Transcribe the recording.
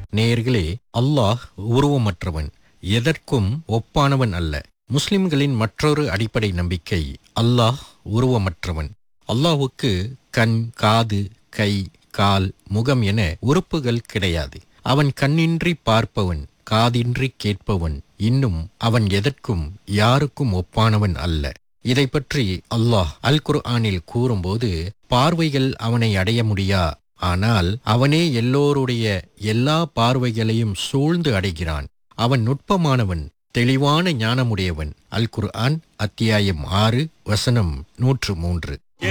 நேயர்களே அல்லாஹ் உருவமற்றவன் எதற்கும் ஒப்பானவன் அல்ல முஸ்லிம்களின் மற்றொரு அடிப்படை நம்பிக்கை அல்லாஹ் உருவமற்றவன் அல்லாஹ்வுக்கு கண் காது கை கால் முகம் என உறுப்புகள் கிடையாது அவன் கண்ணின்றி பார்ப்பவன் காதின்றி கேட்பவன் இன்னும் அவன் எதற்கும் யாருக்கும் ஒப்பானவன் அல்ல இதை பற்றி அல்லாஹ் அல் குர்ஆனில் கூறும்போது பார்வைகள் அவனை அடைய முடியா ஆனால் அவனே எல்லோருடைய எல்லா பார்வைகளையும் சூழ்ந்து அடைகிறான் அவன் நுட்பமானவன் தெளிவான ஞானமுடையவன் அல் குர்ஆன் அத்தியாயம் ஆறு வசனம் நூற்று மூன்று